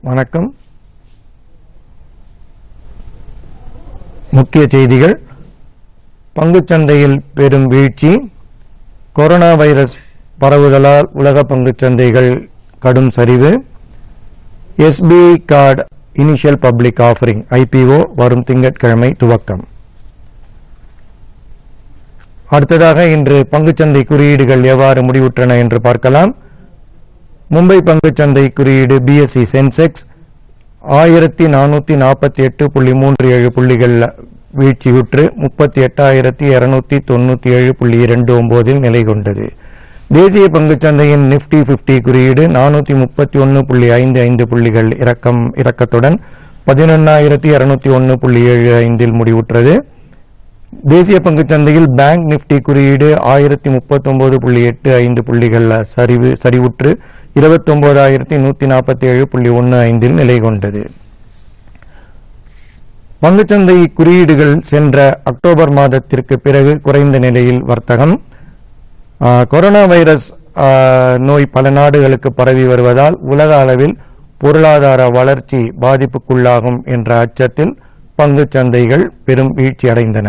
வணக்கம் முக்கிய செய்திகள் பங்குச்சந்தையில் பெரும் வீழ்ச்சி கொரோனா வைரஸ் பரவுதலால் உலக பங்குச்சந்தைகள் கடும் சரிவு SBI card initial public offering IPO வரும் திங்கட்கிழமை துவக்கம் அடுத்ததாக இன்று பங்குச்சந்தை குறியீடுகள் எவ்வாறு முடிவுற்றன என்று பார்க்கலாம் மும்பை பங்குச்சந்தை குறியீடு பிஎஸ்சி சென்செக்ஸ் ஆயிரத்தி நானூத்தி நாற்பத்தி எட்டு புள்ளி மூன்று ஏழு புள்ளிகள் வீழ்ச்சியுற்று முப்பத்தி எட்டாயிரத்தி இருநூத்தி தொண்ணூத்தி ஏழு புள்ளி இரண்டு ஒன்பதில் நிலை கொண்டது தேசிய பங்குச்சந்தையின் நிப்டி 50 குறியீடு நானூத்தி முப்பத்தி ஒன்னு புள்ளி ஐந்து ஐந்து புள்ளிகள் இறக்கம் இறக்கத்துடன் பதினொன்னாயிரத்தி இருநூத்தி ஒன்னு புள்ளி ஏழு ஐந்தில் முடிவுற்றது தேசிய பங்குச்சந்தையில் பேங்க் நிப்டி குறியீடு ஆயிரத்தி முப்பத்தொன்பது புள்ளி எட்டு ஐந்து புள்ளிகள் சரிவு சரிவுற்று இருபத்தொன்பதாயிரத்தி நூத்தி நாற்பத்தி ஏழு புள்ளி ஒன்று ஐந்தில் நிலை கொண்டது பங்குச்சந்தை குறியீடுகள் சென்ற அக்டோபர் மாதத்திற்கு பிறகு குறைந்த நிலையில் வர்த்தகம் ஆ, கொரோனா வைரஸ் ஆ, நோய் பல நாடுகளுக்கு பரவி வருவதால் உலக அளவில் பொருளாதார வளர்ச்சி பாதிப்புக்குள்ளாகும் என்ற அச்சத்தில் பங்குச் சந்தைகள் பெரும் வீழ்ச்சி அடைந்தன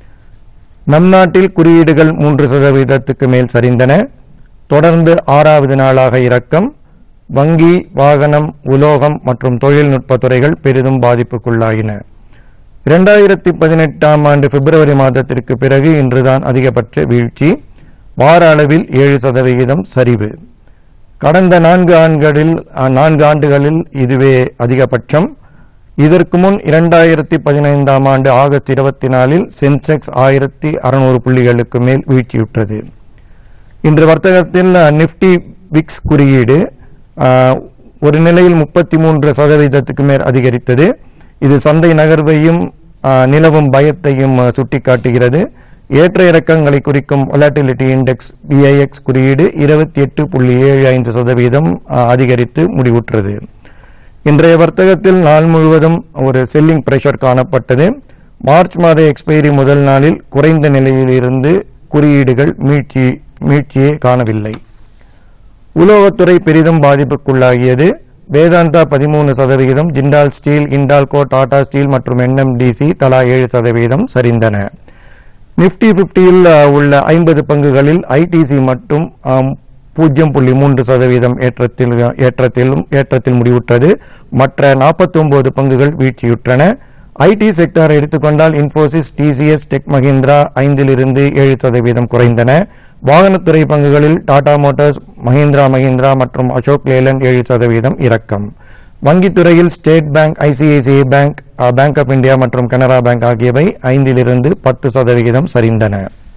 நம் நாட்டில் குறியீடுகள் மூன்று சதவீதத்துக்கு மேல் சரிந்தன தொடர்ந்து ஆறாவது நாளாக இறக்கம் வங்கி வாகனம் உலோகம் மற்றும் தொழில்நுட்ப துறைகள் பெரிதும் பாதிப்புக்குள்ளாகின இரண்டாயிரத்தி பதினெட்டாம் ஆண்டு பிப்ரவரி மாதத்திற்கு பிறகு இன்றுதான் அதிகபட்ச வீழ்ச்சி வார அளவில் ஏழு சதவிகிதம் சரிவு கடந்த நான்கு ஆண்டுகளில் அஹ், நான்கு ஆண்டுகளில் இதுவே அதிகபட்சம் இதற்கு முன் இரண்டாயிரத்தி பதினைந்தாம் ஆண்டு ஆகஸ்ட் இருபத்தி நாலில் சென்செக்ஸ் ஆயிரத்தி அறுநூறு புள்ளிகளுக்கு மேல் வீழ்ச்சியுற்றது இன்று வர்த்தகத்தில் அஹ், நிப்டி விக்ஸ் குறியீடு அஹ், ஒரு நிலையில் முப்பத்தி மூன்று சதவீதத்துக்கு மேல் அதிகரித்தது இது சந்தை நகர்வையும் அஹ், நிலவும் பயத்தையும் அஹ், சுட்டிக்காட்டுகிறது ஏற்ற இறக்கங்களை குறிக்கும் volatility இண்டெக்ஸ் பிஐஎக்ஸ் குறியீடு இருபத்தி எட்டு புள்ளி ஏழு ஐந்து சதவீதம் அஹ், அதிகரித்து முடிவுற்றது இன்றைய வர்த்தகத்தில் நாள் முழுவதும் ஒரு செல்லிங் பிரஷர் காணப்பட்டது மார்ச் மாத எக்ஸ்பைரி முதல் நாளில் குறைந்த நிலையில் இருந்து குறியீடுகள் மீட்சி மீட்சியே காணவில்லை உலோகத்துறை பெரிதும் பாதிப்புக்குள்ளாகியது வேதாந்தா பதிமூணு சதவிகிதம் ஜிண்டால் ஸ்டீல் இண்டால்கோ டாடா ஸ்டீல் மற்றும் என்எம்டிசி தலா ஏழு சதவீதம் சரிந்தன நிப்டி பிப்டியில் உள்ள ஐம்பது பங்குகளில் ஐடிசி மட்டும் ஆம், பூஜ்ஜியம் புள்ளி மூன்று சதவீதம் ஏற்றத்தில் ஏற்றத்திலும் ஏற்றத்தில் முடிவுற்றது மற்ற 49 பங்குகள் வீழ்ச்சியுற்றன ஐடி செக்டாரை எடுத்துக்கொண்டால் இன்ஃபோசிஸ் டிசிஎஸ் டெக் மஹிந்திரா ஐந்திலிருந்து ஏழு சதவீதம் குறைந்தன வாகனத்துறை பங்குகளில் டாடா மோட்டார்ஸ் மஹிந்திரா மஹிந்திரா மற்றும் அசோக் லேலன் ஏழு சதவீதம் இறக்கம் வங்கித்துறையில் State Bank ICICI Bank uh, Bank of India மற்றும் கனரா பேங்க் ஆகியவை ஐந்திலிருந்து பத்து சதவிகிதம் சரிந்தன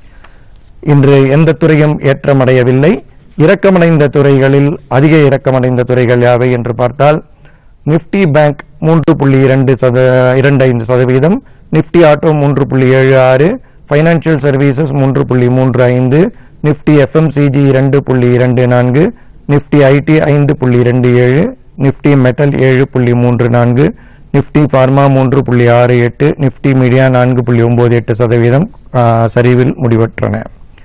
இன்று எந்த துறையும் ஏற்றமடையவில்லை இறக்கமடைந்த துறைகளில் அதிக இறக்கமடைந்த துறைகள் யாவை என்று பார்த்தால் நிப்டி பேங்க் மூன்று புள்ளி இரண்டு சத இரண்டு ஐந்து சதவீதம் நிப்டி ஆட்டோ மூன்று புள்ளி ஏழு ஆறு ஃபைனான்சியல் சர்வீசஸ் மூன்று புள்ளி மூன்று ஐந்து நிப்டி எஃப்எம்சிஜி இரண்டு புள்ளி இரண்டு நான்கு நிப்டி ஐடி ஐந்து புள்ளி இரண்டு ஏழு நிப்டி மெட்டல் ஏழு புள்ளி மூன்று நான்கு நிப்டி ஃபார்மா மூன்று புள்ளி ஆறு எட்டு நிப்டி மீடியா நான்கு புள்ளி ஒன்பது எட்டு சதவீதம் ஆ, சரிவில் முடிவற்றன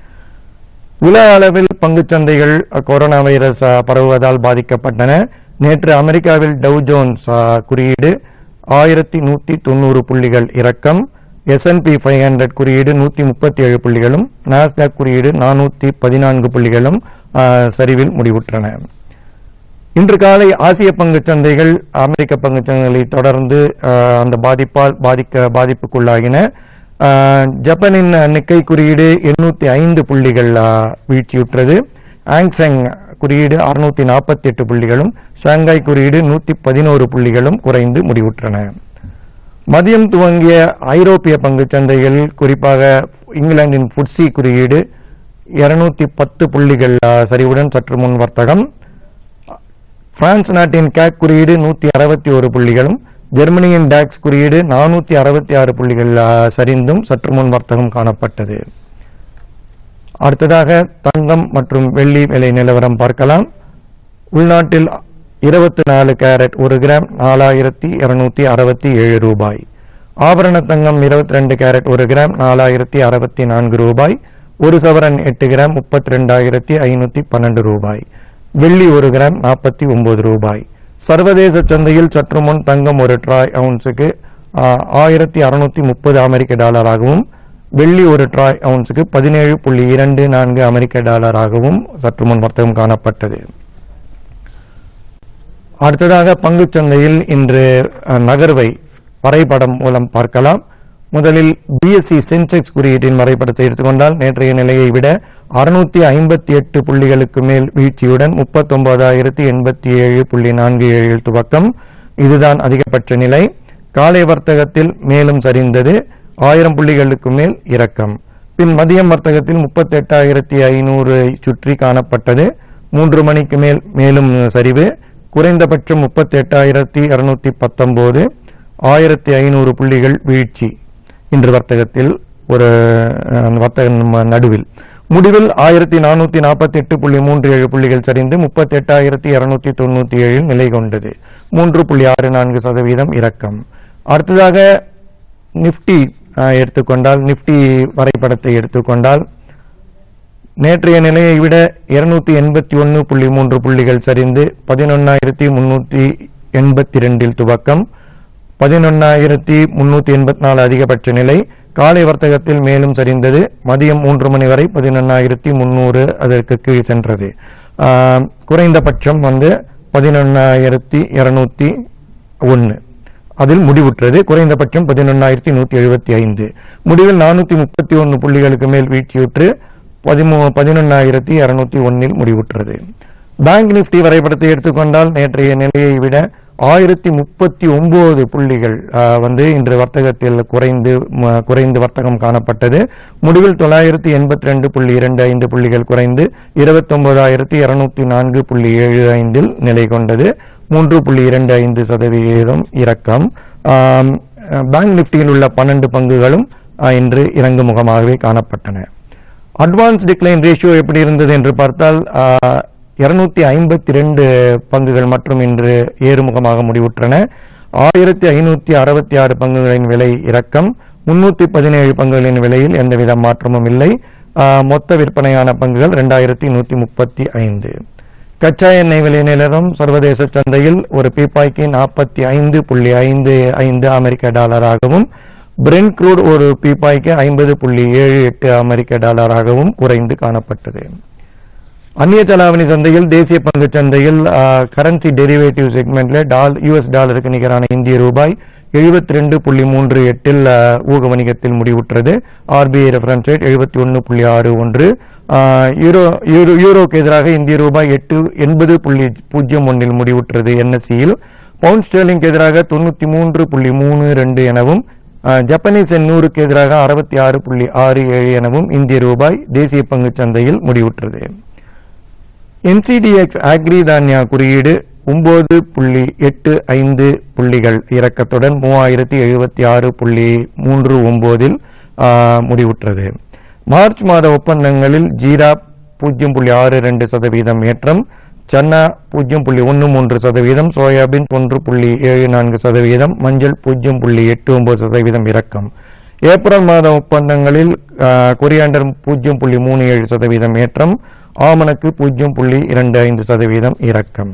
உலக அளவில் பங்குச் சந்தைகள் அ, கொரோனா வைரஸ் அ, பரவுவதால் பாதிக்கப்பட்டன நேற்று அமெரிக்காவில் டவ் ஜோன்ஸ் அ, குறியீடு ஆயிரத்தி நூத்தி தொண்ணூறு புள்ளிகள் இறக்கம் எஸ்என்பி ஃபைவ் ஹண்ட்ரட் குறியீடு நூத்தி முப்பத்தி ஏழு புள்ளிகளும் நாஸ்டாக் குறியீடு நானூத்தி பதினான்கு புள்ளிகளும் அ, சரிவில் முடிவுற்றன இன்று காலை ஆசிய பங்குச் சந்தைகள் அமெரிக்க பங்குச் சந்தைகளை தொடர்ந்து அஹ், அந்த பாதிப்பால் பாதிக்க பாதிப்புக்குள்ளாகின அஹ், ஜப்பானின் நிக்கை குறியீடு எண்ணூத்தி ஐந்து புள்ளிகள் அஹ், வீழ்ச்சியுற்றது ஆங்செங் குறியீடு அறுநூத்தி நாற்பத்தி எட்டு புள்ளிகளும் ஷாங்காய் குறியீடு நூத்தி பதினோரு புள்ளிகளும் குறைந்து முடிவுற்றன மதியம் துவங்கிய ஐரோப்பிய பங்குச் சந்தைகள் குறிப்பாக இங்கிலாந்தின் ஃபுட்சி குறியீடு இருநூத்தி பத்து புள்ளிகள் அஹ், சரிவுடன் சற்று முன் வர்த்தகம் பிரான்ஸ் நாட்டின் கேக் குறியீடு நூத்தி அறுபத்தி ஒரு புள்ளிகளும் ஜெர்மனியின் டாக்ஸ் குறியீடு நானூத்தி அறுபத்தி ஆறு புள்ளிகள் ஆ, சரிந்தும் சற்று முன் வர்த்தகம் காணப்பட்டது அடுத்ததாக தங்கம் மற்றும் வெள்ளி விலை நிலவரம் பார்க்கலாம் உள்நாட்டில் இருபத்தி நாலு கேரட் ஒரு கிராம் நாலாயிரத்தி இருநூத்தி அறுபத்தி ஏழு ரூபாய் ஆபரண தங்கம் இருபத்தி ரெண்டு கேரட் ஒரு கிராம் நாலாயிரத்தி அறுபத்தி நான்கு ரூபாய் ஒரு சவரன் எட்டு கிராம் முப்பத்தி ரெண்டாயிரத்தி ஐநூத்தி பன்னெண்டு ரூபாய் வெள்ளி ஒரு கிராம் நாற்பத்தி ஒன்பது ரூபாய் சர்வதேச சந்தையில் சற்று முன் தங்கம் ஒரு ட்ராய் அவுன்ஸுக்கு ஆயிரத்தி அறுநூத்தி முப்பது அமெரிக்க டாலராகவும் வெள்ளி ஒரு ட்ராய் அவுன்ஸுக்கு பதினேழு புள்ளி இரண்டு நான்கு அமெரிக்க டாலராகவும் சற்று முன் வர்த்தகம் காணப்பட்டது அடுத்ததாக பங்குச் சந்தையில் இன்று அஹ், நகர்வை வரைபடம் மூலம் பார்க்கலாம் முதலில் பிஎஸ்சி சென்செக்ஸ் குறியீட்டின் வரைபடத்தை எடுத்துக்கொண்டால் நேற்றைய நிலையை விட அறுநூத்தி ஐம்பத்தி எட்டு புள்ளிகளுக்கு மேல் வீழ்ச்சியுடன் முப்பத்தொன்பதாயிரத்தி எண்பத்தி ஏழு புள்ளி நான்கு ஏழில் துவக்கம் இதுதான் அதிகபட்ச நிலை காலை வர்த்தகத்தில் மேலும் சரிந்தது ஆயிரம் புள்ளிகளுக்கு மேல் இறக்கம் பின் மதியம் வர்த்தகத்தில் முப்பத்தி எட்டாயிரத்தி ஐநூறு சுற்றி காணப்பட்டது மூன்று மணிக்கு மேல் மேலும் சரிவு குறைந்தபட்சம் முப்பத்தி எட்டாயிரத்தி இருநூத்தி பத்தொன்பது ஆயிரத்தி ஐநூறு புள்ளிகள் வீழ்ச்சி இன்று வர்த்தகத்தில் ஒரு அஹ், வர்த்தக ந- நடுவில் முடிவில் ஆயிரத்தி நானூத்தி நாற்பத்தி எட்டு புள்ளி மூன்று ஏழு புள்ளிகள் சரிந்து முப்பத்தி எட்டாயிரத்தி இருநூத்தி தொண்ணூத்தி ஏழில் நிலை கொண்டது மூன்று புள்ளி ஆறு நான்கு சதவீதம் இறக்கம் அடுத்ததாக நிஃப்டி அஹ், எடுத்துக்கொண்டால் நிஃப்டி வரைபடத்தை எடுத்துக்கொண்டால் நேற்றைய நிலையை விட இருநூத்தி எண்பத்தி ஒன்று புள்ளி மூன்று புள்ளிகள் சரிந்து பதினொன்னாயிரத்தி முன்னூத்தி எண்பத்தி ரெண்டில் துவக்கம் பதினொன்னாயிரத்தி முன்னூத்தி எண்பத்தி நாலு அதிகபட்ச நிலை காலை வர்த்தகத்தில் மேலும் சரிந்தது மதியம் மூன்று மணி வரை பதினொன்னாயிரத்தி முன்னூறு அதற்கு கீழ் சென்றது ஆஹ், குறைந்தபட்சம் வந்து பதினொன்னாயிரத்தி இருநூத்தி ஒன்று அதில் முடிவுற்றது குறைந்தபட்சம் பதினொன்னாயிரத்தி நூத்தி எழுபத்தி ஐந்து முடிவில் நானூத்தி முப்பத்தி ஒன்று புள்ளிகளுக்கு மேல் வீழ்ச்சியுற்று பதிமூ பதினொன்னாயிரத்தி இருநூத்தி ஒன்னில் முடிவுற்றது பேங்க் நிஃப்டி வரைபடத்தை எடுத்துக்கொண்டால் நேற்றைய நிலையை விட ஆயிரத்தி முப்பத்தி ஒன்பது புள்ளிகள் ஆ, வந்து இன்று வர்த்தகத்தில் குறைந்து ம- குறைந்து வர்த்தகம் காணப்பட்டது முடிவில் தொள்ளாயிரத்தி எண்பத்தி ரெண்டு புள்ளி இரண்டு ஐந்து புள்ளிகள் குறைந்து இருபத்தொன்பதாயிரத்தி இருநூத்தி நான்கு புள்ளி ஏழு ஐந்தில் நிலை கொண்டது மூன்று புள்ளி இரண்டு ஐந்து சதவிகிதம் இறக்கம் ஆம், பேங்க் நிஃப்டியில் உள்ள பன்னெண்டு பங்குகளும் ஆ, இன்று இறங்கு முகமாகவே காணப்பட்டன அட்வான்ஸ் டிக்ளைன் ரேஷியோ எப்படி இருந்தது என்று பார்த்தால் இருநூத்தி ஐம்பத்தி ரெண்டு பங்குகள் மற்றும் இன்று ஏறுமுகமாக முடிவுற்றன ஆயிரத்தி ஐநூத்தி அறுபத்தி ஆறு பங்குகளின் விலை இறக்கம் முன்னூத்தி பதினேழு பங்குகளின் விலையில் எந்தவித மாற்றமும் இல்லை ஆ, மொத்த விற்பனையான பங்குகள் ரெண்டாயிரத்தி நூத்தி முப்பத்தி ஐந்து கச்சா எண்ணெய் விலை நிலவரம் சர்வதேச சந்தையில் ஒரு பீப்பாய்க்கு நாற்பத்தி ஐந்து புள்ளி ஐந்து ஐந்து அமெரிக்க டாலராகவும் பிரெண்ட் crude ஒரு பீப்பாய்க்கு ஐம்பது புள்ளி ஏழு எட்டு அமெரிக்க டாலராகவும் குறைந்து காணப்பட்டது அந்நிய செலாவணி சந்தையில் தேசிய பங்கு சந்தையில் கரன்சி டெரிவேட்டிவ் செக்மெண்ட்ல டால் யூஎஸ் டாலருக்கு நிகரான இந்திய ரூபாய் எழுபத்தி ரெண்டு புள்ளி மூன்று எட்டில் ஆ, ஊக வணிகத்தில் முடிவுற்றது ஆர்பிஐ ரெஃபரன்ஸ் ரேட் எழுபத்தி ஒன்று புள்ளி ஆறு ஒன்று ஆ, யூரோ யூரோ யூரோக்கு எதிராக இந்திய ரூபாய் எட்டு எண்பது புள்ளி பூஜ்ஜியம் ஒன்றில் முடிவுற்றது என்எஸ்சியில் பவுண்ட் ஸ்டெர்லிங்க்கு எதிராக தொண்ணூத்தி மூன்று புள்ளி மூணு ரெண்டு எனவும் ஆ, ஜப்பனீஸ் எண் நூறுக்கு எதிராக அறுபத்தி ஆறு புள்ளி ஆறு ஏழு எனவும் இந்திய ரூபாய் தேசிய பங்குச் சந்தையில் முடிவுற்றது என்சிடிஎக்ஸ் ஆக்ரி தானியா குறியீடு ஒன்பது புள்ளி எட்டு ஐந்து புள்ளிகள் இறக்கத்துடன் மூவாயிரத்தி எழுபத்தி ஆறு புள்ளி மூன்று ஒன்பதில் முடிவுற்றது மார்ச் மாத ஒப்பந்தங்களில் ஜீரா பூஜ்ஜியம் புள்ளி ஆறு ரெண்டு சதவீதம் ஏற்றம் சன்னா பூஜ்ஜியம் புள்ளி ஒன்று மூன்று சதவீதம் சோயாபீன் ஒன்று புள்ளி ஏழு நான்கு சதவீதம் மஞ்சள் பூஜ்ஜியம் புள்ளி எட்டு ஒன்பது சதவீதம் இறக்கம் ஏப்ரல் மாத ஒப்பந்தங்களில் ஆ, கொரியாண்டர் பூஜ்ஜியம் புள்ளி மூணு ஏழு சதவீதம் ஏற்றம் ஆமணக்கு பூஜ்ஜியம் புள்ளி இரண்டு ஐந்து சதவீதம் இறக்கம்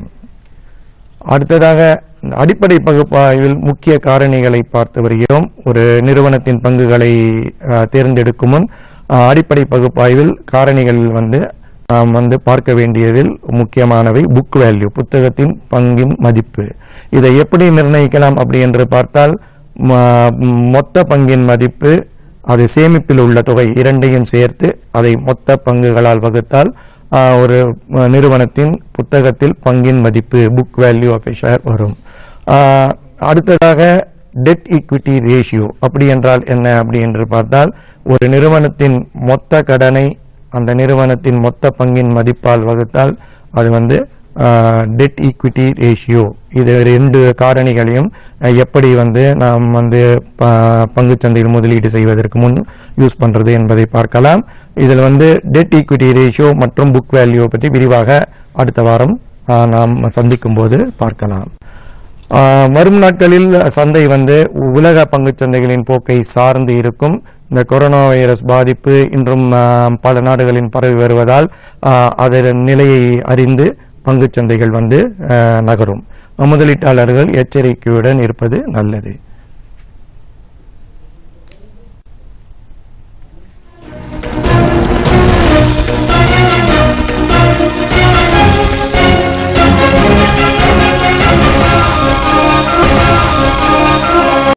அடுத்ததாக அடிப்படை பகுப்பாய்வில் முக்கிய காரணிகளை பார்த்து வருகிறோம் ஒரு நிறுவனத்தின் பங்குகளை ஆ, தேர்ந்தெடுக்கும் முன் ஆ, அடிப்படை பகுப்பாய்வில் காரணிகள் வந்து நாம் வந்து பார்க்க வேண்டியதில் முக்கியமானவை புக் வேல்யூ புத்தகத்தின் பங்கின் மதிப்பு இதை எப்படி நிர்ணயிக்கலாம் அப்படி என்று பார்த்தால் ம- மொத்த பங்கின் மதிப்பு அது சேமிப்பில் உள்ள தொகை இரண்டையும் சேர்த்து அதை மொத்த பங்குகளால் வகுத்தால் ஆ, ஒரு அ, நிறுவனத்தின் புத்தகத்தில் பங்கின் மதிப்பு புக் வேல்யூ ஆஃப் ஷேர் வரும் ஆ, அடுத்ததாக டெட் ஈக்விட்டி ரேஷியோ அப்படி என்றால் என்ன அப்படி என்று பார்த்தால் ஒரு நிறுவனத்தின் மொத்த கடனை அந்த நிறுவனத்தின் மொத்த பங்கின் மதிப்பால் வகுத்தால் அது வந்து டெட் ஈக்விட்டி ரேஷியோ இது ரெண்டு காரணிகளையும் அஹ், எப்படி வந்து நாம் வந்து ப- பங்குச் சந்தையில் முதலீடு செய்வதற்கு முன் யூஸ் பண்றது என்பதை பார்க்கலாம் இதில் வந்து டெட் ஈக்விட்டி ரேஷியோ மற்றும் புக் வேல்யூ பற்றி விரிவாக அடுத்த வாரம் அஹ், நாம் சந்திக்கும் போது பார்க்கலாம் ஆஹ் வரும் நாட்களில் சந்தை வந்து உலக பங்குச் சந்தைகளின் போக்கை சார்ந்து இருக்கும் இந்த கொரோனா வைரஸ் பாதிப்பு இன்றும் ஆஹ், பல நாடுகளின் பரவி வருவதால் ஆஹ், அதன் நிலையை அறிந்து பங்குச் சந்தைகள் வந்து அஹ், நகரும் முதலீட்டாளர்கள் எச்சரிக்கையுடன் இருப்பது நல்லது